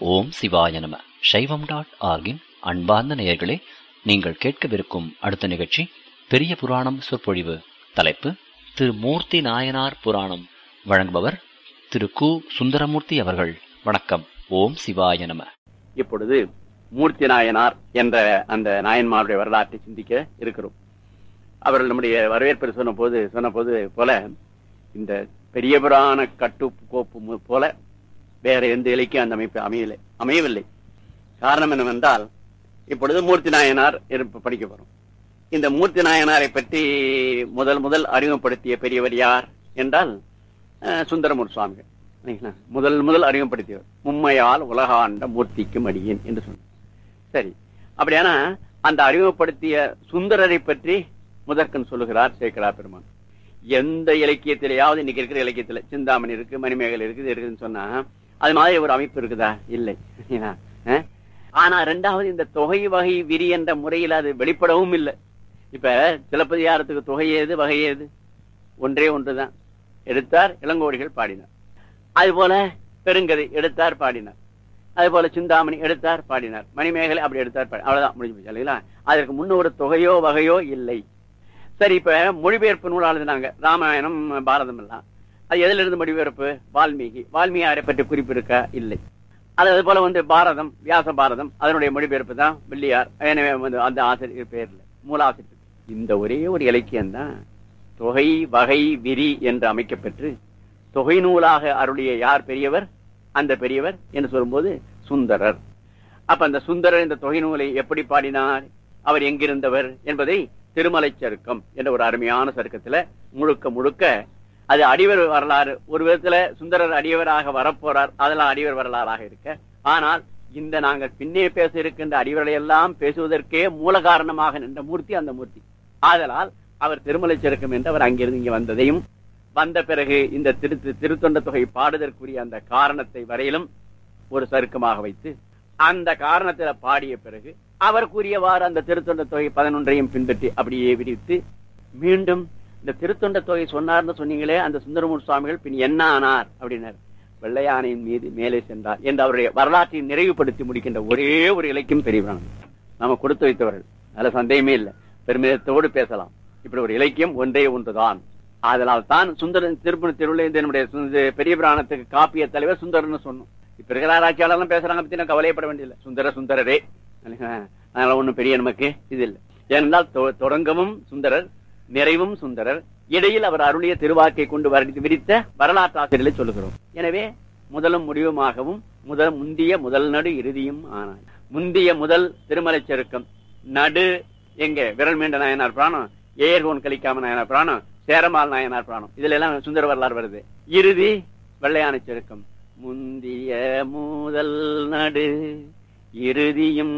ஓம் சிவாய நம சைவம் டாட் ஆர்கின் அன்பார்ந்த நேயர்களே நீங்கள் கேட்கவிருக்கும் அடுத்த நிகழ்ச்சி பெரிய புராணம் சொற்பொழிவு தலைப்பு திரு மூர்த்தி நாயனார் புராணம் வழங்குபவர் திரு கு சுந்தரமூர்த்தி அவர்கள் வணக்கம் ஓம் சிவாய நம இப்பொழுது மூர்த்தி நாயனார் என்ற அந்த நாயன்மாருடைய வரலாற்றை சிந்திக்க இருக்கிறோம் அவர்கள் நம்முடைய வரவேற்பு சொன்ன போது சொன்ன போது போல இந்த பெரிய புராண கட்டு கோப்பு மு- போல வேற எந்த இலைக்கும் அந்த அமைப்பு அமையலை அமையவில்லை காரணம் என்னவென்றால் இப்பொழுது மூர்த்தி நாயனார் இருப்ப- படிக்க போறோம் இந்த மூர்த்தி நாயனாரை பற்றி முதல் முதல் அறிமுகப்படுத்திய பெரியவர் யார் என்றால் அஹ், சுந்தரமூர் சுவாமிகள் சரிங்களா? முதல் முதல் அறிமுகப்படுத்தியவர் மும்மையால் உலகாண்ட மூர்த்திக்கும் அடியேன் என்று சொன்னார் சரி அப்படியானா அந்த அறிமுகப்படுத்திய சுந்தரரை பற்றி முதற்கண் சொல்லுகிறார் சேக்கரா பெருமான் எந்த இலக்கியத்திலேயாவது இன்னைக்கு இருக்கிற இலக்கியத்துல சிந்தாமணி இருக்கு மணிமேகலை இருக்குது இருக்குதுன்னு சொன்னா அது மாதிரி ஒரு அமைப்பு இருக்குதா இல்லை ஏன்னா, அஹ்? ஆனா ரெண்டாவது இந்த தொகை வகை விரி என்ற முறையில் அது வெளிப்படவும் இல்லை இப்ப சிலப்பதிகாரத்துக்கு தொகை ஏது வகை ஏது ஒன்றே ஒன்றுதான் எடுத்தார் இளங்கோடிகள் பாடினார் அது போல பெருங்கதை எடுத்தார் பாடினார் அது போல சிந்தாமணி எடுத்தார் பாடினார் மணிமேகலை அப்படி எடுத்தார் பாடி அவ்வளவுதான் முடிஞ்சு போச்சு இல்லைங்களா அதற்கு முன்ன ஒரு தொகையோ வகையோ இல்லை சரி இப்ப மொழிபெயர்ப்பு நூல் எழுதினாங்க ராமாயணம் பாரதம் எல்லாம் அது எதுல இருந்து மொழிபெயர்ப்பு வால்மீகி வால்மீகியாரை பற்றி குறிப்பு இருக்கா இல்லை அது அது போல வந்து பாரதம் வியாச பாரதம் அதனுடைய மொழிபெயர்ப்பு தான் வெள்ளியார் எனவே வந்து அந்த ஆசிரியர் பெயர்ல மூலாசிரியர் இந்த ஒரே ஒரு இலக்கியம் தான் தொகை வகை விரி என்று அமைக்கப்பெற்று தொகை நூலாக அருளிய யார் பெரியவர் அந்த பெரியவர் என்று சொல்லும்போது சுந்தரர் அப்ப அந்த சுந்தரர் இந்த தொகை நூலை எப்படி பாடினார் அவர் எங்கிருந்தவர் என்பதை திருமலை சருக்கம் என்ற ஒரு அருமையான சருக்கத்துல முழுக்க முழுக்க அது அடிவர் வரலாறு ஒரு விதத்துல சுந்தரர் அடியவராக வரப்போறார் அதெல்லாம் அடிவர் வரலாறாக இருக்க ஆனால் இந்த நாங்கள் பின்னே பேச இருக்கின்ற அடிவர்களை எல்லாம் பேசுவதற்கே மூல காரணமாக நின்ற மூர்த்தி அந்த மூர்த்தி ஆதலால் அவர் திருமலை சருக்கம் என்று அவர் அங்கிருந்து இங்க வந்ததையும் வந்த பிறகு இந்த திரு திருத்தொண்ட தொகை பாடுதற்குரிய அந்த காரணத்தை வரையிலும் ஒரு சருக்கமாக வைத்து அந்த காரணத்துல பாடிய பிறகு அவர் கூறியவாறு அந்த திருத்தொண்ட தொகை பதினொன்றையும் பின்பற்றி அப்படியே விரித்து மீண்டும் இந்த திருத்தொண்ட தொகை சொன்னார்னு சொன்னீங்களே அந்த சுந்தரமூர் சுவாமிகள் பின் என்ன ஆனார் அப்படின்னார் வெள்ளையானையின் மீது மேலே சென்றார் என்று அவருடைய வரலாற்றை நிறைவுபடுத்தி முடிக்கின்ற ஒரே ஒரு இலக்கியம் பெரியவரான நம்ம கொடுத்து வைத்தவர்கள் அதுல சந்தேகமே இல்லை பெருமிதத்தோடு பேசலாம் இப்படி ஒரு இலக்கியம் ஒன்றே ஒன்றுதான் அதனால் தான் சுந்தரன் திருப்பணி திருவிழா நம்முடைய சுந்த- பெரிய புராணத்துக்கு காப்பிய தலைவர் சுந்தரன்னு சொன்னோம் இப்ப இருக்கிற ஆராய்ச்சியாளர்லாம் பேசுறாங்க பத்தி நான் கவலையப்பட வேண்டியதில்லை சுந்தர சுந்தரரே இல்லைங்களா? அதனால ஒண்ணும் பெரிய நமக்கு இது இல்லை ஏனென்றால் தொ- தொடங்கமும் சுந்தரர் நிறைவும் சுந்தரர் இடையில் அவர் அருளிய திருவாக்கை கொண்டு வர- விரித்த வரலாற்று ஆசிரியர்களை சொல்லுகிறோம் எனவே முதலும் முடிவுமாகவும் முதல் முந்திய முதல் நடு இறுதியும் ஆனார் முந்திய முதல் திருமலை செருக்கம் நடு எங்க விரல் மீண்ட நாயனார் பிராணம் ஏர்கோன் கலிக்காம நாயனார் பிராணம் சேரமால் நாயனார் பிராணம் இதுல எல்லாம் சுந்தர வரலாறு வருது இறுதி வெள்ளையான செருக்கம் முந்திய முதல் நடு இறுதியும்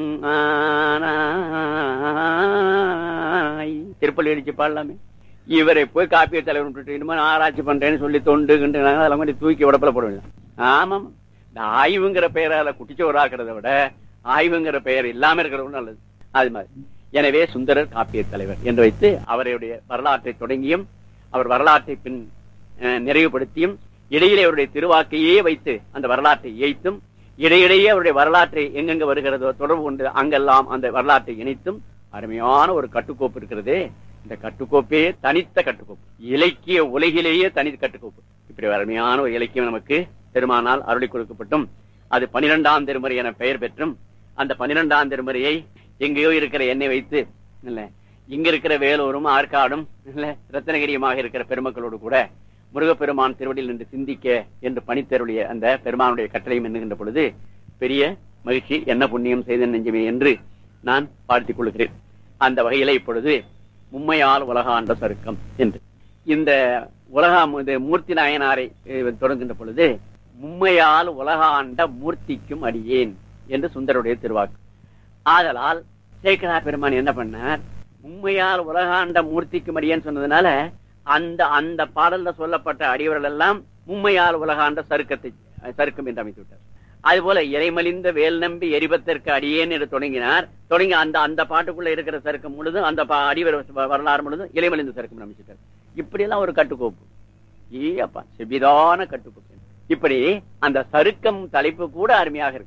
ஆனாய் திருப்பள்ளி அடிச்சு பாடலாமே இவரை போய் காப்பிய தலைவர் விட்டுட்டு இனிமே நான் ஆராய்ச்சி பண்றேன்னு சொல்லி தொண்டு கிண்டு அதெல்லாம் மாதிரி தூக்கி உடப்புல போட வேண்டியது ஆமாம் இந்த ஆய்வுங்கிற பெயரால குட்டிச்சோறாக்குறத விட ஆய்வுங்கிற பெயர் இல்லாம இருக்கிறது நல்லது அது மாதிரி எனவே சுந்தரர் காப்பிய தலைவர் என்று வைத்து அவருடைய வரலாற்றை தொடங்கியும் அவர் வரலாற்றை பின் அஹ், நிறைவுபடுத்தியும் இடையிலே அவருடைய திருவாக்கையே வைத்து அந்த வரலாற்றை இயைத்தும் இடையிடையே அவருடைய வரலாற்றை எங்கெங்க வருகிறதோ தொடர்பு கொண்டு அங்கெல்லாம் அந்த வரலாற்றை இணைத்தும் அருமையான ஒரு கட்டுக்கோப்பு இருக்கிறதே இந்த கட்டுக்கோப்பே தனித்த கட்டுக்கோப்பு இலக்கிய உலகிலேயே தனி கட்டுக்கோப்பு இப்படி ஒரு அருமையான ஒரு இலக்கியம் நமக்கு பெருமானால் அருளி கொடுக்கப்பட்டும் அது பனிரெண்டாம் திருமுறை என பெயர் பெற்றும் அந்த பனிரெண்டாம் திருமுறையை எங்கேயோ இருக்கிற எண்ணெய் வைத்து இல்ல இங்க இருக்கிற வேலூரும் ஆற்காடும் இல்ல ரத்னகிரியுமாக இருக்கிற பெருமக்களோடு கூட முருகப்பெருமான் திருவடியில் நின்று சிந்திக்க என்று பணித்தருடைய அந்த பெருமானுடைய கட்டளையும் எண்ணுகின்ற பொழுது பெரிய மகிழ்ச்சி என்ன புண்ணியம் செய்த நெஞ்சமே என்று நான் வாழ்த்திக் கொள்கிறேன் அந்த வகையில இப்பொழுது மும்மையால் உலகாண்ட சருக்கம் என்று இந்த உலகா இந்த மூர்த்தி நாயனாரை அஹ், தொடங்குகின்ற பொழுது மும்மையால் உலகாண்ட மூர்த்திக்கும் அடியேன் என்று சுந்தருடைய திருவாக்கு ஆதலால் சேக்கரா பெருமான் என்ன பண்ணார் உண்மையால் உலகாண்ட மூர்த்திக்கும் அடியேன்னு சொன்னதுனால அந்த அந்த பாடல்ல சொல்லப்பட்ட அடியவர்கள் எல்லாம் உண்மையால் உலகாண்ட சருக்கத்தை சருக்கம் என்று அமைத்து விட்டார் அதுபோல இறைமலிந்த வேல் நம்பி எரிபத்திற்கு அடியேன் என்று தொடங்கினார் தொடங்கி அந்த அந்த பாட்டுக்குள்ள இருக்கிற சருக்கம் முழுதும் அந்த பா- அடிவர் வ- வரலாறு முழுதும் இறைமலிந்த சருக்கம் அமைச்சிட்டார் இப்படி எல்லாம் ஒரு கட்டுக்கோப்பு ஏ அப்பா செவ்விதான கட்டுக்கோப்பு இப்படி அந்த சருக்கம் தலைப்பு கூட அருமையாக இருக்கிறது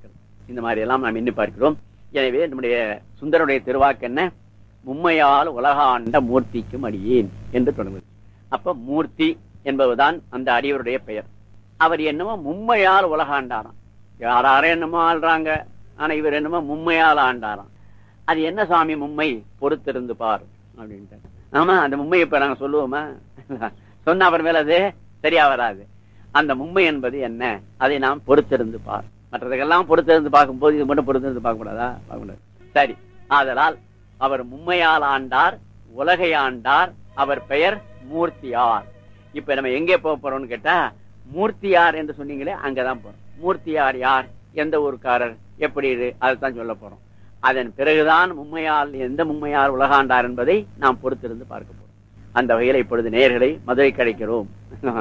இந்த மாதிரி எல்லாம் நாம் எண்ணி பார்க்கிறோம் எனவே நம்முடைய சுந்தருடைய திருவாக்கு என்ன மும்மையால் உலகாண்ட மூர்த்திக்கும் அடியேன் என்று தொடங்குது அப்ப மூர்த்தி என்பதுதான் அந்த அடியவருடைய பெயர் அவர் என்னமோ மும்மையால் உலகாண்டாராம் யாராரும் என்னமோ ஆள்றாங்க ஆனா இவர் என்னமோ மும்மையால் ஆண்டாராம் அது என்ன சாமி மும்மை பொறுத்திருந்து பார் அப்படின்ட்டு ஆமா அந்த மும்மை இப்ப நாங்க சொல்லுவோமா சொன்ன அவர் மேல அது சரியா வராது அந்த மும்மை என்பது என்ன அதை நாம் பொறுத்திருந்து பார் மற்றதுக்கெல்லாம் பொறுத்திருந்து பார்க்கும்போது இது மட்டும் பொறுத்திருந்து பார்க்க கூடாதா பார்க்க கூடாது சரி ஆதலால் அவர் மும்மையால் ஆண்டார் உலகை ஆண்டார் அவர் பெயர் மூர்த்தியார் இப்ப நம்ம எங்கே போக போறோம்னு கேட்டா மூர்த்தியார் என்று சொன்னீங்களே அங்கதான் போறோம் மூர்த்தியார் யார் எந்த ஊருக்காரர் எப்படி இது அதைத்தான் சொல்ல போறோம் அதன் பிறகுதான் மும்மையால் எந்த மும்மையார் உலகாண்டார் என்பதை நாம் பொறுத்திருந்து பார்க்க போறோம் அந்த வகையில் இப்பொழுது நேர்களை மதுரை கிடைக்கிறோம்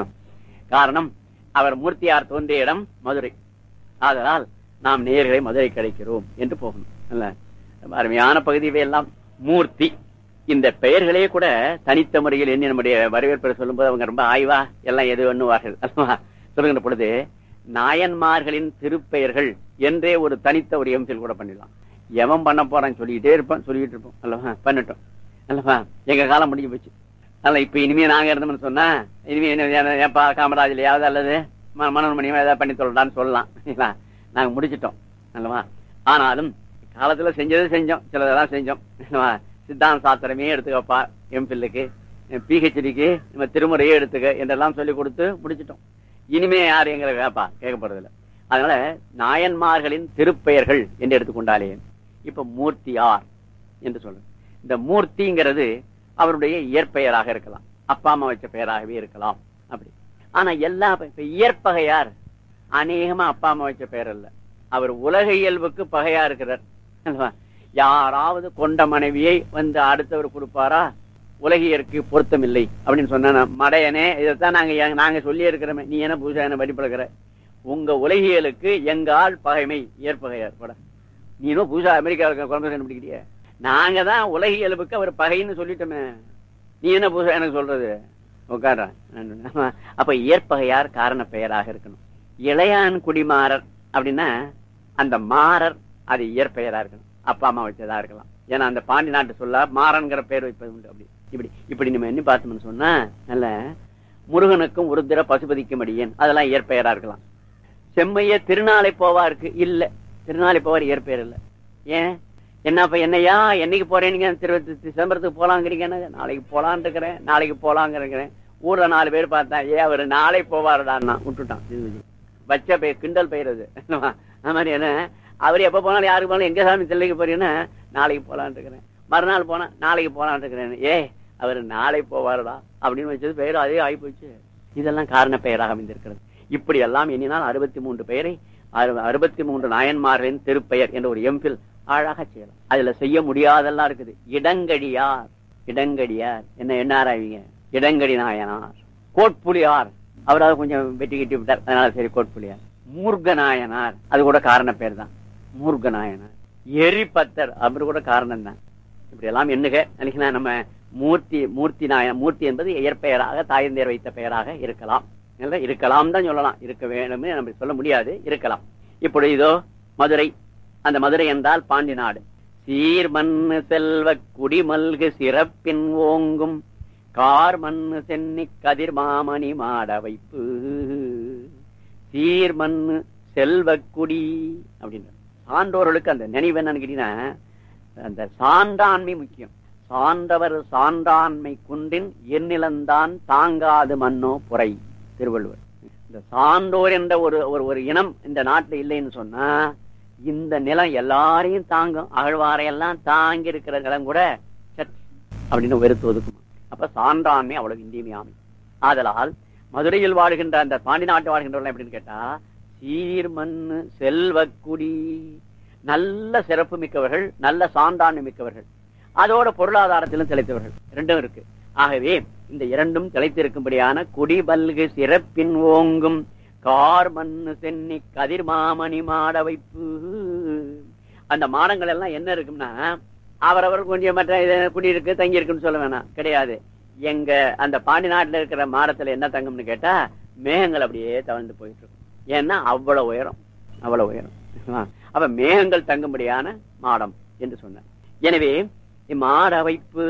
காரணம் அவர் மூர்த்தியார் தோன்றிய இடம் மதுரை ஆதலால் நாம் நேர்களை மதுரை கிடைக்கிறோம் என்று போகணும் அல்ல ரொம்ப அருமையான பகுதியை எல்லாம் மூர்த்தி இந்த பெயர்களே கூட தனித்த முறையில் எண்ணி நம்முடைய வரவேற்பை சொல்லும்போது அவங்க ரொம்ப ஆய்வா எல்லாம் எது எண்ணுவார்கள் அல்லவா சொல்லுகின்ற பொழுது நாயன்மார்களின் திருப்பெயர்கள் என்றே ஒரு தனித்த ஒரு எம்சில் கூட பண்ணிடலாம் எவன் பண்ண போறான்னு சொல்லிக்கிட்டே இருப்பான் சொல்லிக்கிட்டு இருப்போம் அல்லவா பண்ணட்டும் அல்லவா எங்க காலம் முடிஞ்சு போச்சு அல்ல இப்ப இனிமே நாங்க இருந்தோம்னு சொன்னா இனிமே என்ன ஏப்பா காமராஜ்லயாவது அல்லது ம- மனோன்மணியமா ஏதாவது பண்ணி சொல்லலாம்னு சொல்லலாம் இல்லைங்களா? நாங்க முடிச்சிட்டோம் அல்லவா ஆனாலும் காலத்துல செஞ்சது செஞ்சோம் சிலதெல்லாம் செஞ்சோம் அல்லவா? சித்தாந்த சாஸ்திரமே எடுத்துக்கப்பா எம்பில்லுக்கு பிஹெச்டிக்கு நம்ம திருமுறையே எடுத்துக்க என்றெல்லாம் சொல்லி கொடுத்து முடிச்சிட்டோம் இனிமே யாரு எங்களை கேப்பா கேட்க போறதில்ல அதனால நாயன்மார்களின் திருப்பெயர்கள் என்று எடுத்துக்கொண்டாலே இப்ப மூர்த்தியார் என்று சொல்றோம் இந்த மூர்த்திங்கிறது அவருடைய இயற்பெயராக இருக்கலாம் அப்பா அம்மா வச்ச பெயராகவே இருக்கலாம் அப்படி ஆனா எல்லா பெ- இப்ப இயற்பகையார் அநேகமா அப்பா அம்மா வச்ச பெயர் அல்ல அவர் உலக இயல்புக்கு பகையா இருக்கிறார் அல்லவா? யாராவது கொண்ட மனைவியை வந்து அடுத்தவர் கொடுப்பாரா உலகியருக்கு பொருத்தமில்லை அப்படின்னு சொன்னா மடையனே இதைத்தான் நாங்க எங்க- நாங்க சொல்லி இருக்கிறோமே நீ என்ன பூஜா என்ன வழிபடுகிற உங்க உலகியலுக்கு எங்க ஆள் பகைமை ஏற்பகையார் பட நீனும் பூஜா அமெரிக்காவுக்கு குழந்தை கண்டுபிடிக்கிறிய நாங்க தான் உலகியலுக்கு அவர் பகைன்னு சொல்லிட்டோமே நீ என்ன பூஜா எனக்கு சொல்றது உட்கார அப்ப இயற்பகையார் காரண பெயராக இருக்கணும் இளையான் குடிமாறர் அப்படின்னா அந்த மாறர் அது இயற்பெயரா இருக்கணும் அப்பா அம்மா வச்சதா இருக்கலாம் ஏன்னா அந்த பாண்டி நாட்டு சொல்ல மாறன்கிற பெயர் வைப்பது உண்டு அப்படி இப்படி இப்படி நம்ம என்ன பார்த்தோம்னு சொன்னா நல்ல முருகனுக்கும் உருத்திர பசுபதிக்கும் அடியேன் அதெல்லாம் இயற்பெயரா இருக்கலாம் செம்மைய திருநாளை போவா இருக்கு இல்ல திருநாளை போவார் இயற்பெயர் இல்ல ஏன் என்னப்பா என்னையா என்னைக்கு போறேன்னு திரு சிதம்பரத்துக்கு போலாங்கிறீங்க நாளைக்கு போலான் இருக்கிறேன் நாளைக்கு போலாங்கிறேன் ஊர்ல நாலு பேர் பார்த்தா ஏன் அவரு நாளை போவாருடான்னா விட்டுட்டான் இது வச்ச பெயர் கிண்டல் பெயர் அது அது மாதிரி என்ன அவர் எப்ப போனாலும் யாருக்கு போனாலும் எங்க சாமி தில்லைக்கு போறீங்கன்னா நாளைக்கு போலான் இருக்கிறேன் மறுநாள் போனா நாளைக்கு போலான் இருக்கிறேன் ஏ அவர் நாளை போவாருடா அப்படின்னு வச்சது பெயர் அதே ஆகி போச்சு இதெல்லாம் காரண பெயராக அமைந்திருக்கிறது இப்படி எல்லாம் எண்ணினால் அறுபத்தி மூன்று பெயரை அறு- அறுபத்தி மூன்று நாயன்மார்களின் திருப்பெயர் என்ற ஒரு எம்பில் அழகாக செய்யலாம் அதுல செய்ய முடியாதெல்லாம் இருக்குது இடங்கடியார் இடங்கடியார் என்ன என்ன ஆராய்வீங்க இடங்கடி நாயனார் கோட்புலியார் அவராவது கொஞ்சம் வெட்டி கட்டி விட்டார் அதனால சரி கோட்புலியார் மூர்க்க நாயனார் அது கூட காரண பேர் தான் மூர்க்க நாயனார் எரிபத்தர் அவர் கூட காரணம் தான் இப்படி எல்லாம் எண்ணுக நினைக்கிறேன் நம்ம மூர்த்தி மூர்த்தி நாய மூர்த்தி என்பது இயற்பெயராக தாயந்தேர் வைத்த பெயராக இருக்கலாம் இல்ல, இருக்கலாம் தான் சொல்லலாம் இருக்க வேணும்னு நம்ம சொல்ல முடியாது இருக்கலாம் இப்பொழுது இதோ மதுரை அந்த மதுரை என்றால் பாண்டி நாடு சீர் மண்ணு செல்வ குடிமல்கு சிறப்பின் ஓங்கும் கார் மண்ணு சென்னி கதிர் மாமணி மாட வைப்பு சீர் மண்ணு செல்வ குடி அப்படின்ற சான்றோர்களுக்கு அந்த நினைவு என்னன்னு கேட்டீங்கன்னா அந்த சான்றாண்மை முக்கியம் சான்றவர் சான்றாண்மை குன்றின் எண்ணிலந்தான் தாங்காது மன்னோ புரை திருவள்ளுவர் இந்த சான்றோர் என்ற ஒரு ஒரு ஒரு இனம் இந்த நாட்டுல இல்லைன்னு சொன்னா இந்த நிலம் எல்லாரையும் தாங்கும் அகழ்வாரையெல்லாம் தாங்கி இருக்கிற நிலம் கூட சட் அப்படின்னு வெறுத்து ஒதுக்குமா அப்ப சான்றாண்மை அவ்வளவு இன்றியமையாமை ஆதலால் மதுரையில் வாழ்கின்ற அந்த பாண்டி நாட்டு வாழ்கின்றவர்கள் எப்படின்னு கேட்டா சீர் மண்ணு செல்வக்குடி நல்ல சிறப்பு மிக்கவர்கள் நல்ல சான்றாண்மை மிக்கவர்கள் அதோட பொருளாதாரத்திலும் திளைத்தவர்கள் ரெண்டும் இருக்கு ஆகவே இந்த இரண்டும் திளைத்திருக்கும்படியான குடிபல்கு சிறப்பின் ஓங்கும் கார் மண்ணு சென்னி கதிர் மாமணி மாட வைப்பு அந்த மாடங்கள் எல்லாம் என்ன இருக்கும்னா அவரவர் கொஞ்சம் மற்ற இது குடியிருக்கு தங்கி இருக்குன்னு சொல்ல வேணாம் கிடையாது எங்க அந்த பாண்டி நாட்டுல இருக்கிற மாடத்துல என்ன தங்கும்னு கேட்டா மேகங்கள் அப்படியே தவழ்ந்து போயிட்டு இருக்கும் ஏன்னா அவ்வளவு உயரம் அவ்வளவு உயரம் அப்ப மேகங்கள் தங்கும்படியான மாடம் என்று சொன்னார் எனவே இம்மாட வைப்பு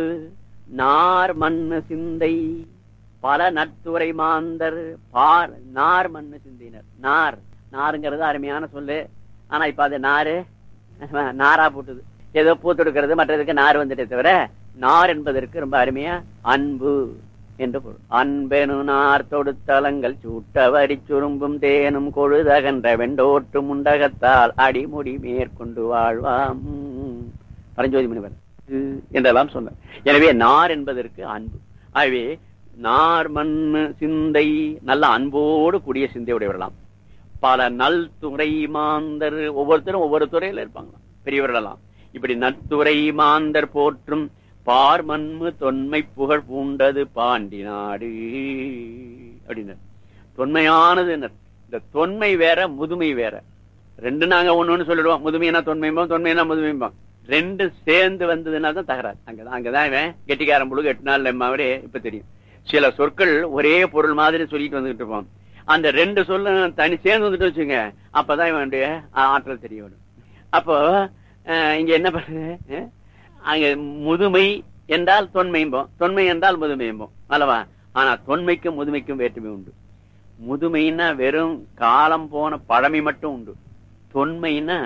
நார் மண்ணு சிந்தை பல நட்துறை மாந்தர் பார் நார் மண்ணு சிந்தினர் நார் நாருங்கிறது அருமையான சொல்லு ஆனா இப்ப அது நாரு நாரா போட்டுது ஏதோ பூத்தொடுக்கிறது மற்றதுக்கு நார் வந்துட்டே தவிர நார் என்பதற்கு ரொம்ப அருமையா அன்பு என்று பொருள் அன்பெனு நார் தொடுத்தலங்கள் சூட்டவரி சுரும்பும் தேனும் கொழுதகன்ற வெண்டோட்டு முண்டகத்தால் அடிமுடி மேற்கொண்டு வாழ்வாம் பரஞ்சோதி முனிவர் என்றெல்லாம் சொன்னார் எனவே நார் என்பதற்கு அன்பு ஆகவே நார் மண்ணு சிந்தை நல்ல அன்போடு கூடிய சிந்தை உடையவர்களாம் பல நல் துறை மாந்தர் ஒவ்வொருத்தரும் ஒவ்வொரு துறையில இருப்பாங்களாம் பெரியவர்களெல்லாம் இப்படி நற்துறை மாந்தர் போற்றும் பார்மன்மு தொன்மை புகழ் பூண்டது பாண்டி நாடு அப்படின்னார் தொன்மையானது இந்த தொன்மை வேற முதுமை வேற ரெண்டு நாங்க ஒண்ணு சொல்லிடுவோம் முதுமைனா தொன்மைம்போம் தொன்மைனா முதுமைம்போம் ரெண்டு சேர்ந்து வந்ததுன்னா தான் தகராறு அங்கதான் அங்கதான் இவன் கெட்டிக்காரன் புழு எட்டு நாள் மாதிரி இப்ப தெரியும் சில சொற்கள் ஒரே பொருள் மாதிரி சொல்லிட்டு வந்துகிட்டு இருப்போம் அந்த ரெண்டு சொல்ல தனி சேர்ந்து வந்துட்டு வச்சுங்க அப்பதான் இவனுடைய ஆற்றல் தெரிய வரும் அப்போ இங்க என்ன பண்ணுது அங்க முதுமை என்றால் தொன்மையும்போம் தொன்மை என்றால் முதுமையும்போம் அல்லவா ஆனா தொன்மைக்கும் முதுமைக்கும் வேற்றுமை உண்டு முதுமைன்னா வெறும் காலம் போன பழமை மட்டும் உண்டு தொன்மைன்னா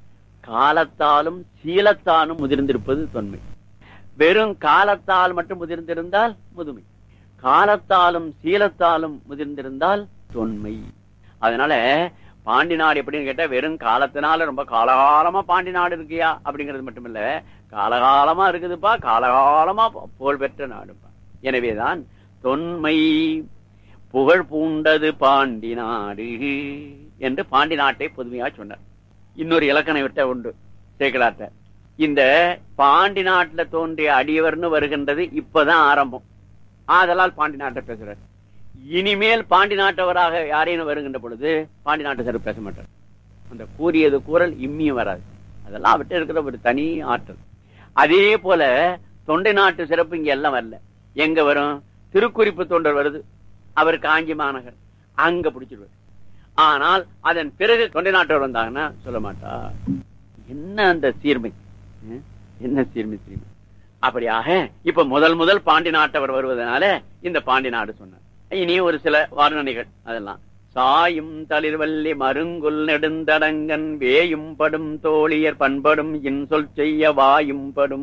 காலத்தாலும் சீலத்தாலும் முதிர்ந்திருப்பது தொன்மை வெறும் காலத்தால் மட்டும் முதிர்ந்திருந்தால் முதுமை காலத்தாலும் சீலத்தாலும் முதிர்ந்திருந்தால் தொன்மை அதனால பாண்டி நாடு எப்படின்னு கேட்டா வெறும் காலத்தினால ரொம்ப காலகாலமா பாண்டி நாடு இருக்கியா அப்படிங்கிறது மட்டும் இல்ல காலகாலமா இருக்குதுப்பா காலகாலமா புகழ் பெற்ற நாடுப்பா எனவேதான் தொன்மை புகழ் பூண்டது பாண்டி நாடு என்று பாண்டி நாட்டை பொதுமையா சொன்னார் இன்னொரு இலக்கணை விட்ட உண்டு சேக்கலாட்ட இந்த பாண்டி நாட்டுல தோன்றிய அடியவர்னு வருகின்றது இப்பதான் ஆரம்பம் ஆதலால் பாண்டி நாட்டை பேசுறாரு இனிமேல் பாண்டி நாட்டவராக யாரேனும் வருகின்ற பொழுது பாண்டி நாட்டு சிறப்பு பேச மாட்டார் அந்த கூறியது கூறல் இம்மியும் வராது அதெல்லாம் விட்டு இருக்கிற ஒரு தனி ஆற்றல் அதே போல தொண்டை நாட்டு சிறப்பு இங்க எல்லாம் வரல எங்க வரும் திருக்குறிப்பு தொண்டர் வருது அவர் காஞ்சி மாநகர் அங்க பிடிச்சிருவார் ஆனால் அதன் பிறகு தொண்டை நாட்டவர் வந்தாங்கன்னா சொல்ல மாட்டா என்ன அந்த சீர்மை என்ன சீர்மை சீர்மை அப்படியாக இப்ப முதல் முதல் பாண்டி நாட்டவர் வருவதனால இந்த பாண்டி நாடு சொன்னார் இனி ஒரு சில வர்ணனைகள் அதெல்லாம் சாயும் தளிர்வல்லி மருங்குல் நெடுந்தடங்கன் வேயும் படும் தோழியர் பண்படும் இன்சொல் செய்ய வாயும் படும்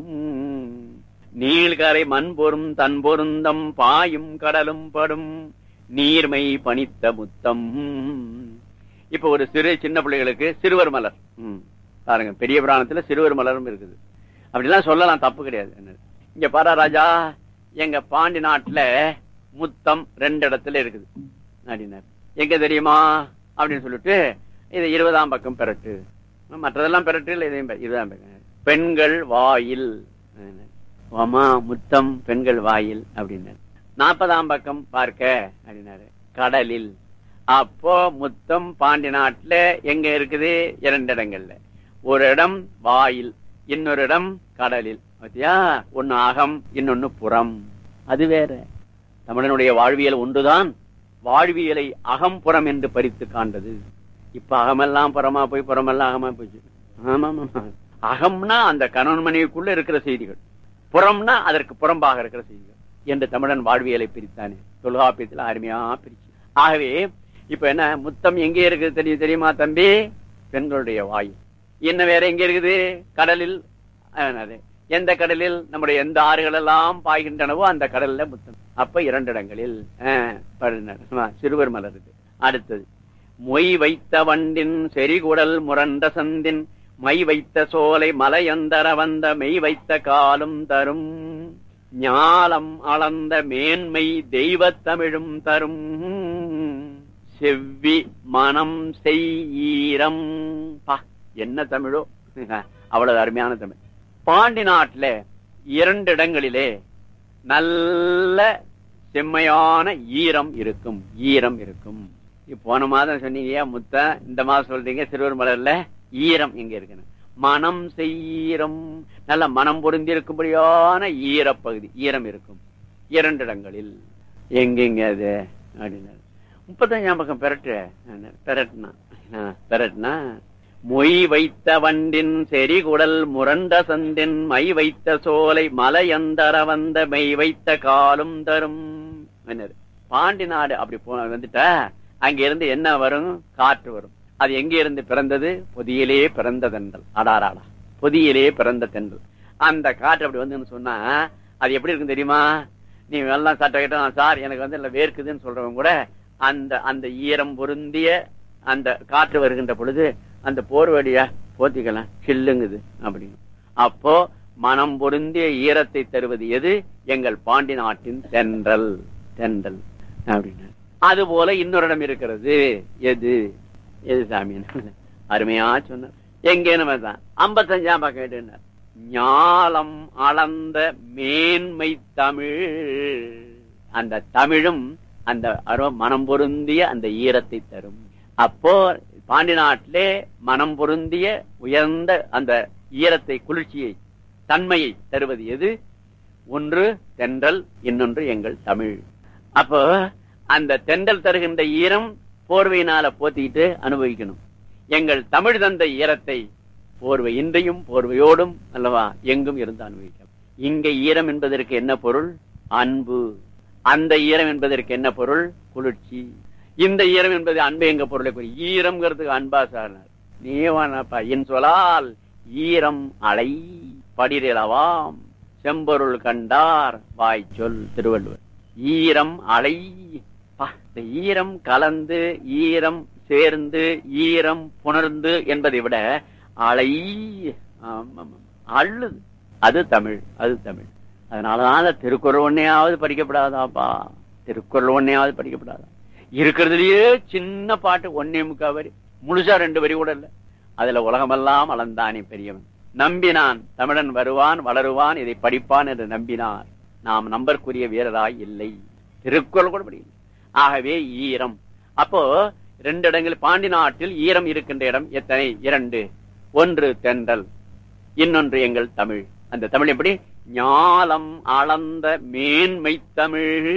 நீள்கரை மண் பொறும் தன் பொருந்தம் பாயும் கடலும் படும் நீர்மை பணித்த முத்தம் இப்ப ஒரு சிறு சின்ன பிள்ளைகளுக்கு சிறுவர் மலர் பாருங்க பெரிய புராணத்துல சிறுவர் மலரும் இருக்குது அப்படிலாம் சொல்லலாம் தப்பு கிடையாது இங்க பாரா ராஜா எங்க பாண்டி நாட்டுல முத்தம் ரெண்டு இடத்துல இருக்குது அப்படின்னாரு எங்க தெரியுமா அப்படின்னு சொல்லிட்டு இது இருபதாம் பக்கம் பெறட்டு மற்றதெல்லாம் பெறட்டு இல்ல இதையும் இருபதாம் பக்கம் பெண்கள் வாயில் ஆமா முத்தம் பெண்கள் வாயில் அப்படின்னாரு நாற்பதாம் பக்கம் பார்க்க அப்படின்னாரு கடலில் அப்போ முத்தம் பாண்டி நாட்டுல எங்க இருக்குது இரண்டு இடங்கள்ல ஒரு இடம் வாயில் இன்னொரு இடம் கடலில் பாத்தியா ஒன்னு அகம் இன்னொன்னு புறம் அது வேற தமிழனுடைய வாழ்வியல் ஒன்றுதான் வாழ்வியலை அகம் புறம் என்று பறித்து காண்டது இப்ப அகமெல்லாம் புறமா போய் புறமெல்லாம் அகமா போச்சு ஆமா அகம்னா அந்த கணவன் மனைவிக்குள்ள இருக்கிற செய்திகள் புறம்னா அதற்கு புறம்பாக இருக்கிற செய்திகள் என்று தமிழன் வாழ்வியலை பிரித்தானே தொல்காப்பியத்தில் அருமையா பிரிச்சு ஆகவே இப்ப என்ன முத்தம் எங்கே இருக்குது தெரியும் தெரியுமா தம்பி பெண்களுடைய வாய் என்ன வேற எங்க இருக்குது கடலில் எந்த கடலில் நம்முடைய எந்த ஆறுகள் எல்லாம் பாய்கின்றனவோ அந்த கடல்ல முத்தம் அப்ப இரண்டு இடங்களில் சிறுவர் மலருது அடுத்தது மொய் வைத்த வண்டின் செறிகுடல் முரண்ட சந்தின் மை வைத்த சோலை மலையந்தர வந்த மெய் வைத்த காலும் தரும் ஞாலம் அளந்த மேன்மை தெய்வ தமிழும் தரும் செவ்வி மனம் செய்யீரம் பா என்ன தமிழோ அவ்வளவு அருமையான தமிழ் பாண்டி நாட்டுல இரண்டு இடங்களிலே நல்ல செம்மையான ஈரம் இருக்கும் ஈரம் இருக்கும் போன மாதம் சொன்னீங்க முத்த இந்த மாதம் சொல்றீங்க சிறுவர் மலர்ல ஈரம் எங்க இருக்குன்னு மனம் செய்யீரம் நல்ல மனம் பொருந்தி இருக்கும்படியான ஈரப்பகுதி ஈரம் இருக்கும் இரண்டு இடங்களில் எங்கெங்க அது அப்படின்னாரு முப்பத்தஞ்சாம் பக்கம் பெரட்டு பெரட்னா பெரட்னா மொய் வைத்த வண்டின் செறிகுடல் முரண்ட சந்தின் மை வைத்த சோலை மலையந்தர வந்த மெய் வைத்த காலும் தரும் என்னது பாண்டி நாடு அப்படி போ வந்துட்டா அங்க இருந்து என்ன வரும் காற்று வரும் அது எங்க இருந்து பிறந்தது பொதியிலே பிறந்த தென்றல் அடாராடா பொதியிலே பிறந்த தென்றல் அந்த காற்று அப்படி வந்து சொன்னா அது எப்படி இருக்கும் தெரியுமா நீ எல்லாம் சட்டை கிட்ட சார் எனக்கு வந்து இல்ல வேர்க்குதுன்னு சொல்றவங்க கூட அந்த அந்த ஈரம் பொருந்திய அந்த காற்று வருகின்ற பொழுது அந்த போர்வடியா போத்திக்கலாம் சில்லுங்குது அப்படின்னு அப்போ மனம் பொருந்திய ஈரத்தை தருவது எது எங்கள் பாண்டி நாட்டின் தென்றல் தென்றல் அப்படின்னு அது போல இன்னொரு இடம் இருக்கிறது எது எது சாமி அருமையா சொன்னார் எங்கேன்னு தான் ஐம்பத்தஞ்சாம் பக்கம் கேட்டுனார் ஞாலம் அளந்த மேன்மை தமிழ் அந்த தமிழும் அந்த அருவ மனம் பொருந்திய அந்த ஈரத்தை தரும் அப்போ பாண்டி நாட்டிலே மனம் பொருந்திய உயர்ந்த அந்த ஈரத்தை குளிர்ச்சியை தன்மையை தருவது எது ஒன்று தென்றல் இன்னொன்று எங்கள் தமிழ் அப்போ அந்த தென்றல் தருகின்ற ஈரம் போர்வையினால போத்திக்கிட்டு அனுபவிக்கணும் எங்கள் தமிழ் தந்த ஈரத்தை போர்வை இன்றையும் போர்வையோடும் அல்லவா எங்கும் இருந்து அனுபவிக்கலாம் இங்க ஈரம் என்பதற்கு என்ன பொருள் அன்பு அந்த ஈரம் என்பதற்கு என்ன பொருள் குளிர்ச்சி இந்த ஈரம் என்பது அன்பு எங்க பொருளை குறி ஈரம்ங்கிறதுக்கு அன்பா சார்னார் நீவானப்பா என் சொலால் ஈரம் அலை படிரளவாம் செம்பொருள் கண்டார் வாய் சொல் திருவள்ளுவர் ஈரம் அலை இந்த ஈரம் கலந்து ஈரம் சேர்ந்து ஈரம் புணர்ந்து என்பதை விட அலை அள்ளுது அது தமிழ் அது தமிழ் அதனாலதான் திருக்குறள் ஒன்னையாவது படிக்கப்படாதாப்பா திருக்குறள் ஒன்னையாவது படிக்கப்படாதா இருக்கிறதுலயே சின்ன பாட்டு ஒன்னே முக்கா வரி முழுசா ரெண்டு வரி கூட இல்ல அதுல உலகமெல்லாம் அளந்தானே பெரியவன் நம்பினான் தமிழன் வருவான் வளருவான் இதை படிப்பான் என்று நம்பினார் நாம் நம்பற்குரிய வீரராய் இல்லை திருக்குறள் கூட படிக்கல ஆகவே ஈரம் அப்போ ரெண்டு இடங்கள் பாண்டி நாட்டில் ஈரம் இருக்கின்ற இடம் எத்தனை இரண்டு ஒன்று தென்றல் இன்னொன்று எங்கள் தமிழ் அந்த தமிழ் எப்படி ஞாலம் அளந்த மேன்மை தமிழ்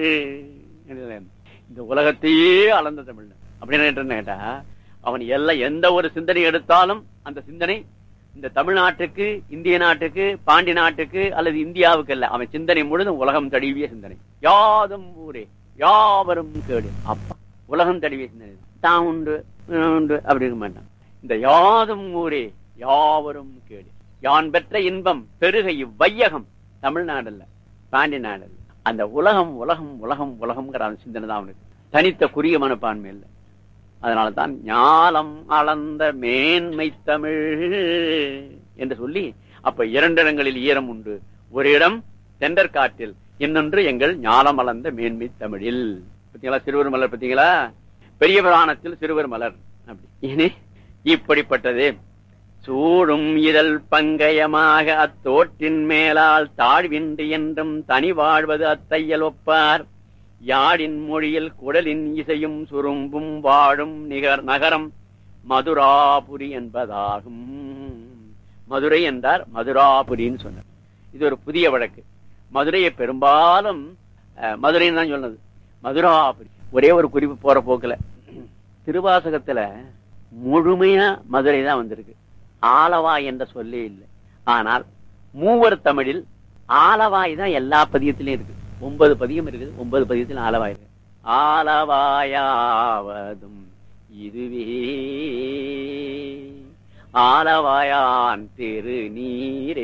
இந்த உலகத்தையே அளந்த தமிழ் அப்படின்னு கேட்டா அவன் எல்லாம் எந்த ஒரு சிந்தனை எடுத்தாலும் அந்த சிந்தனை இந்த தமிழ்நாட்டுக்கு இந்திய நாட்டுக்கு பாண்டி நாட்டுக்கு அல்லது இந்தியாவுக்கு அல்ல அவன் சிந்தனை முழுதும் உலகம் தழுவிய சிந்தனை யாதும் ஊரே யாவரும் கேடு அப்பா உலகம் தழுவிய சிந்தனை தான் உண்டு உண்டு அப்படி இருக்க மாட்டான் இந்த யாதும் ஊரே யாவரும் கேடு யான் பெற்ற இன்பம் பெருக இவ்வையகம் தமிழ்நாடு அல்ல பாண்டி நாடு அல்ல அந்த உலகம் உலகம் உலகம் உலகம்ங்கிற அந்த சிந்தனை தான் அவனுக்கு தனித்த குறிய மனப்பான்மை இல்லை அதனாலதான் ஞாலம் அளந்த மேன்மை தமிழ் என்று சொல்லி அப்ப இரண்டு இடங்களில் ஈரம் உண்டு ஒரு இடம் தெண்டர் காட்டில் இன்னொன்று எங்கள் ஞாலம் அளந்த மேன்மை தமிழில் பார்த்தீங்களா சிறுவர் மலர் பார்த்தீங்களா பெரிய புராணத்தில் சிறுவர் மலர் அப்படி இப்படிப்பட்டது சூடும் இதழ் பங்கயமாக அத்தோட்டின் மேலால் தாழ்வின்றி என்றும் தனி வாழ்வது அத்தையல் ஒப்பார் யாழின் மொழியில் குடலின் இசையும் சுரும்பும் வாழும் நிகர் நகரம் மதுராபுரி என்பதாகும் மதுரை என்றார் மதுராபுரின்னு சொன்னார் இது ஒரு புதிய வழக்கு மதுரையை பெரும்பாலும் மதுரைன்னு தான் சொன்னது மதுராபுரி ஒரே ஒரு குறிப்பு போற போக்குல திருவாசகத்துல முழுமையா மதுரை தான் வந்திருக்கு ஆலவாய் என்ற சொல்லே இல்லை ஆனால் மூவர் தமிழில் ஆலவாய் தான் எல்லா பதியத்திலையும் இருக்கு ஒன்பது பதியம் இருக்குது ஒன்பது பதியத்தில் ஆலவாய் இருக்கு ஆலவாயாவதும் இதுவே ஆலவாயான் திரு நீரே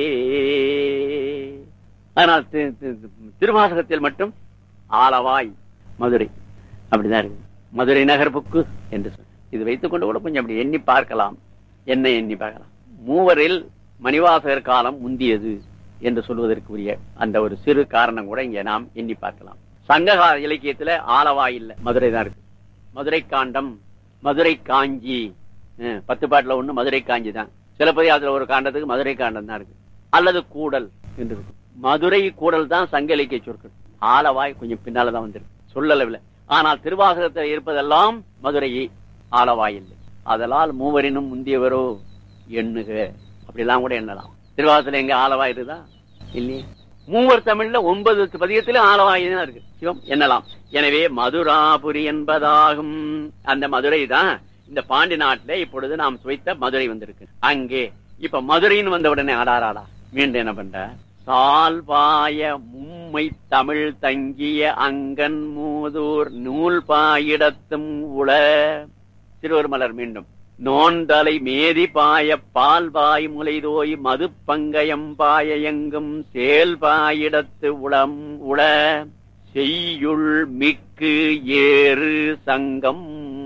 ஆனால் திருவாசகத்தில் மட்டும் ஆலவாய் மதுரை அப்படிதான் இருக்கு மதுரை நகர்ப்புக்கு என்று சொல் இது வைத்துக் கொண்டு கூட கொஞ்சம் அப்படி எண்ணி பார்க்கலாம் என்ன எண்ணி பார்க்கலாம் மூவரில் மணிவாசகர் காலம் முந்தியது என்று சொல்வதற்குரிய அந்த ஒரு சிறு காரணம் கூட இங்க நாம் எண்ணி பார்க்கலாம் சங்ககால இலக்கியத்துல ஆலவாய் இல்ல மதுரை தான் இருக்கு மதுரை காண்டம் மதுரை காஞ்சி பத்து பாட்டுல ஒண்ணு மதுரை காஞ்சி தான் சிலப்பதிகாரத்துல ஒரு காண்டத்துக்கு மதுரை காண்டம் தான் இருக்கு அல்லது கூடல் என்று இருக்கு மதுரை கூடல் தான் சங்க இலக்கிய சொற்கள் ஆலவாய் கொஞ்சம் பின்னாலதான் வந்திருக்கு சொல்லளவில் ஆனால் திருவாசகத்தில் இருப்பதெல்லாம் மதுரையே ஆலவாய் இல்லை அதனால் மூவரினும் முந்தியவரோ எண்ணுக அப்படிலாம் கூட எண்ணலாம் திருவாசல எங்க ஆலவாய் இருக்குதா இல்லையே மூவர் தமிழ்ல ஒன்பது பதியத்திலும் ஆலவாய் தான் இருக்கு சிவம் எண்ணலாம் எனவே மதுராபுரி என்பதாகும் அந்த மதுரை தான் இந்த பாண்டி நாட்டுல இப்பொழுது நாம் சுவைத்த மதுரை வந்திருக்கு அங்கே இப்ப மதுரைன்னு வந்த உடனே ஆடாராடா மீண்டும் என்ன பண்ற சால்பாய மும்மை தமிழ் தங்கிய அங்கன் மூதூர் நூல் பாயிடத்தும் உள திருவர் மலர் மீண்டும் நோந்தலை மேதி பாய பால் பாய் முளைதோய் மது பங்கயம் பாய எங்கும் சேல் பாயிடத்து உளம் உள செய்யுள் மிக்கு ஏறு சங்கம்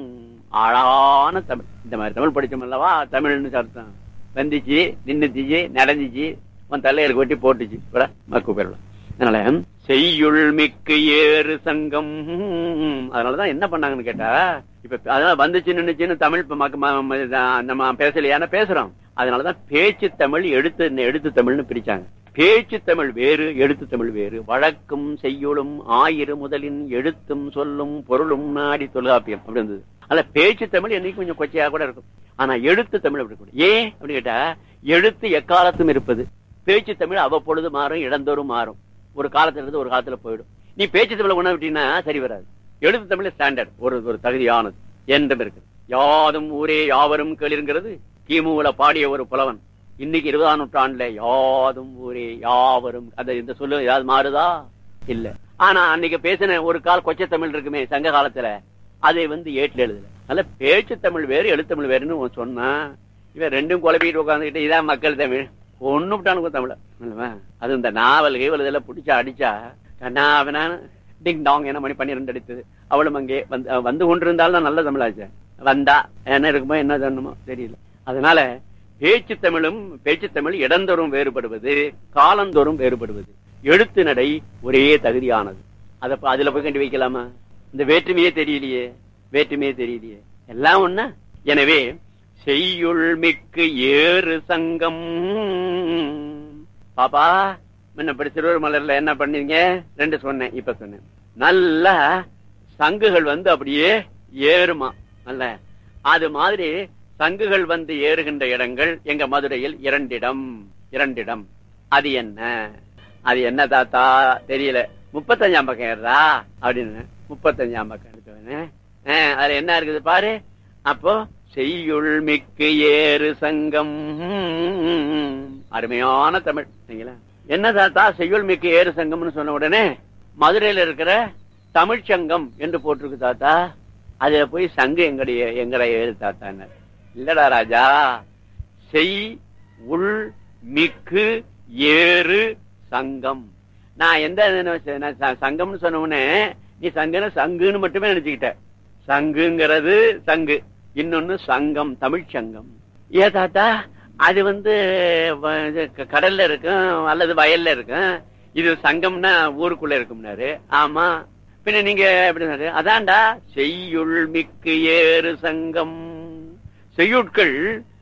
ஆழான தமிழ் இந்த மாதிரி தமிழ் படிச்சோம் அல்லவா தமிழ்னு அர்த்தம் வந்துச்சு நின்னுச்சு நடந்துச்சு உன் தலையில கொட்டி போட்டுச்சு கூட மக்கு பேரலாம் அதனால செய்யுள் மிக்கு ஏறு சங்கம் அதனாலதான் என்ன பண்ணாங்கன்னு கேட்டா இப்ப அதனால வந்துச்சு நின்னுச்சுன்னு தமிழ் இப்ப மக்க- ம- ம- நம்ம பேசலையான பேசுறோம் அதனாலதான் பேச்சு தமிழ் எழுத்து எழுத்து தமிழ்னு பிரிச்சாங்க பேச்சு தமிழ் வேறு எழுத்து தமிழ் வேறு வழக்கும் செய்யுளும் ஆயிரம் முதலின் எழுத்தும் சொல்லும் பொருளும் நாடி தொல்காப்பியம் அப்படி இருந்தது அதுல பேச்சு தமிழ் என்னைக்கு கொஞ்சம் கொச்சையா கூட இருக்கும் ஆனா எழுத்து தமிழ் அப்படி கூட ஏன் அப்படி கேட்டா எழுத்து எக்காலத்தும் இருப்பது பேச்சு தமிழ் அவ்வப்பொழுது மாறும் இடந்தோறும் மாறும் ஒரு காலத்துல இருந்து ஒரு காலத்துல போயிடும் நீ பேச்சு தமிழ் கொண்டு விட்டீங்கன்னா சரி வராது எழுத்து தமிழ் ஸ்டாண்டர்ட் ஒரு ஒரு தகுதியானது என்றும் இருக்கு யாதும் ஊரே யாவரும் கேளிருங்கிறது கிமுல பாடிய ஒரு புலவன் இன்னைக்கு இருபதாம் நூற்றாண்டுல யாதும் ஊரே யாவரும் அந்த இந்த சொல்லு ஏதாவது மாறுதா இல்ல ஆனா அன்னைக்கு பேசின ஒரு கால் கொச்சை தமிழ் இருக்குமே சங்க காலத்துல அதை வந்து ஏட்டில் எழுதல அதனால பேச்சு தமிழ் வேறு எழுத்தமிழ் வேறுன்னு உன் சொன்னா இவன் ரெண்டும் குழப்பிட்டு உட்காந்துக்கிட்டு இதான் மக்கள் தமிழ் ஒண்ணு விட்டானுங்க தமிழ இல்லவா? அது இந்த நாவல் கீவல் இதெல்லாம் பிடிச்சா அடிச்சா கண்ணாவனா டிங் டாங் என்ன மணி பன்னிரெண்டு அடித்தது அவளும் அங்கே வந்து அஹ் வந்து கொண்டிருந்தாலும் நல்ல தமிழாச்சு வந்தா என்ன இருக்குமோ என்ன தரணுமோ தெரியல அதனால பேச்சு தமிழும் பேச்சு தமிழ் இடந்தோறும் வேறுபடுவது காலந்தோறும் வேறுபடுவது எழுத்து நடை ஒரே தகுதியானது அத ப- அதுல போய் கண்டு வைக்கலாமா இந்த வேற்றுமையே தெரியலையே வேற்றுமையே தெரியலையே எல்லாம் ஒண்ணு எனவே செய்யுள் மிக்கு ஏறு சங்கம் பாப்பா முன்ன இப்படி திருவள்ளுவர் மலர்ல என்ன பண்ணீங்க ரெண்டு சொன்னேன் இப்ப சொன்னேன் நல்லா சங்குகள் வந்து அப்படியே ஏறுமா நல்ல அது மாதிரி சங்குகள் வந்து ஏறுகின்ற இடங்கள் எங்க மதுரையில் இரண்டிடம் இரண்டிடம் அது என்ன அது என்ன தாத்தா தெரியல முப்பத்தஞ்சாம் பக்கம் ஏறுதா அப்படின்னு முப்பத்தஞ்சாம் பக்கம் எடுத்தவனே ஆஹ், அதுல என்ன இருக்குது பாரு அப்போ செய்யுள் மிக்கு ஏறு சங்கம் அருமையான தமிழ் சரிங்களா என்ன தாத்தா செய்யுள் மிக்கு ஏறு சங்கம்னு சொன்ன உடனே மதுரையில இருக்கிற தமிழ்ச் சங்கம் என்று போட்டிருக்கு தாத்தா அதுல போய் சங்கு எங்கடைய எங்கட ஏறு தாத்தா இல்லடா ராஜா செய் உள் மிக்கு ஏறு சங்கம் நான் எந்த இது நினைச்சேன்? நான் ச- சங்கம்னு சொன்ன உடனே நீ சங்குன்னு சங்குன்னு மட்டுமே நினைச்சுக்கிட்ட சங்குங்கிறது சங்கு இன்னொன்னு சங்கம் தமிழ் சங்கம் ஏ தாத்தா அது வந்து வ- இது க- கடல்ல இருக்கும் அல்லது வயல்ல இருக்கும் இது சங்கம்னா ஊருக்குள்ள இருக்கும்னாரு ஆமா பின்ன நீங்க எப்படி சொன்னாரு? அதான்டா செய்யுள் மிக்கு ஏறு சங்கம் செய்யுட்கள்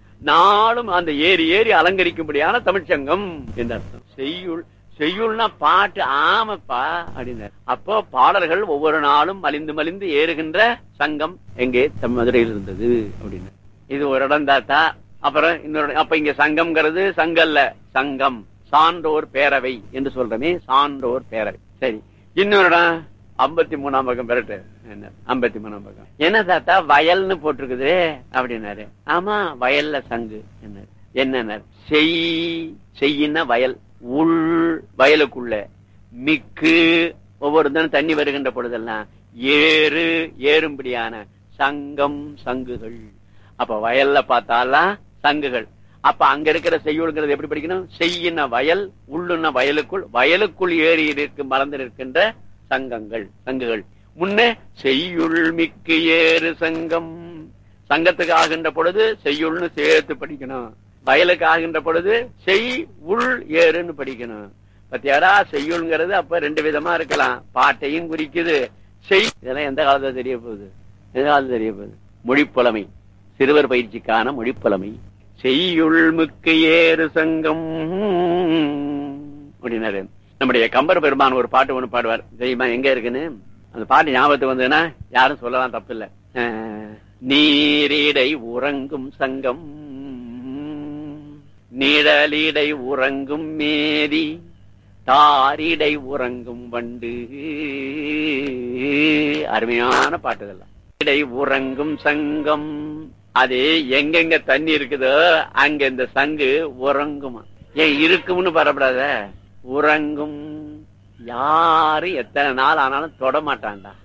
நாளும் அந்த ஏறி ஏறி அலங்கரிக்கும்படியான தமிழ்ச்சங்கம் என்று அர்த்தம் செய்யுள் செய்யுள்னா பாட்டு ஆமப்பா அப்படின்னாரு அப்போ பாடல்கள் ஒவ்வொரு நாளும் மலிந்து மலிந்து ஏறுகின்ற சங்கம் எங்கே தம் மதுரையில் இருந்தது அப்படின்னு இது ஒரு இடம் தாத்தா அப்புறம் இன்னொரு அப்ப இங்க சங்கம்ங்கிறது சங்கல்ல சங்கம் சான்றோர் பேரவை என்று சொல்றமே சான்றோர் பேரவை சரி இன்னொரு இடம் ஐம்பத்தி மூணாம் பக்கம் பெறட்டு என்ன ஐம்பத்தி மூணாம் பக்கம் என்ன தாத்தா வயல்னு போட்டிருக்குது அப்படின்னாரு ஆமா வயல்ல சங்கு என்ன என்ன செய் செய்யின வயல் உள் வயலுக்குள்ள மிக்கு ஒவ்வொரு தினம் தண்ணி வருகின்ற பொழுதெல்லாம் ஏறு ஏறும்படியான சங்கம் சங்குகள் அப்ப வயல்ல பார்த்தாலாம் சங்குகள் அப்ப அங்க இருக்கிற செய்யுள்ங்கிறது எப்படி படிக்கணும் செய்யின வயல் உள்ளுன வயலுக்குள் வயலுக்குள் ஏறி இருக்கு மறந்து இருக்கின்ற சங்கங்கள் சங்குகள் முன்னே செய்யுள் மிக்கு ஏறு சங்கம் சங்கத்துக்கு ஆகின்ற பொழுது செய்யுள்னு சேர்த்து படிக்கணும் வயலுக்கு ஆகின்ற பொழுது செய் உள் ஏறுன்னு படிக்கணும் பத்தியாடா செய்யுள்ங்கிறது அப்ப ரெண்டு விதமா இருக்கலாம் பாட்டையும் குறிக்குது செய் இதெல்லாம் எந்த காலத்துல தெரிய போகுது எந்த காலத்துல தெரிய போகுது மொழிப்புலமை சிறுவர் பயிற்சிக்கான மொழிப்புலமை செய்யுள் மிக்கு ஏறு சங்கம் அப்படின்னாரு நம்முடைய கம்பர் பெருமான் ஒரு பாட்டு ஒண்ணு பாடுவார் தெரியுமா எங்க இருக்குன்னு அந்த பாட்டு ஞாபகத்துக்கு வந்ததுன்னா யாரும் சொல்லலாம் தப்பு இல்ல அஹ், நீரிடை உறங்கும் சங்கம் நிழலிடை உறங்கும் மேரி தாரிடை உறங்கும் வண்டு அருமையான பாட்டு இதெல்லாம் இடை உறங்கும் சங்கம் அது எங்கெங்க தண்ணி இருக்குதோ அங்க இந்த சங்கு உறங்குமா ஏன் இருக்கும்னு பரப்படாத உறங்கும் யாரு எத்தனை நாள் ஆனாலும் தொட மாட்டான்டா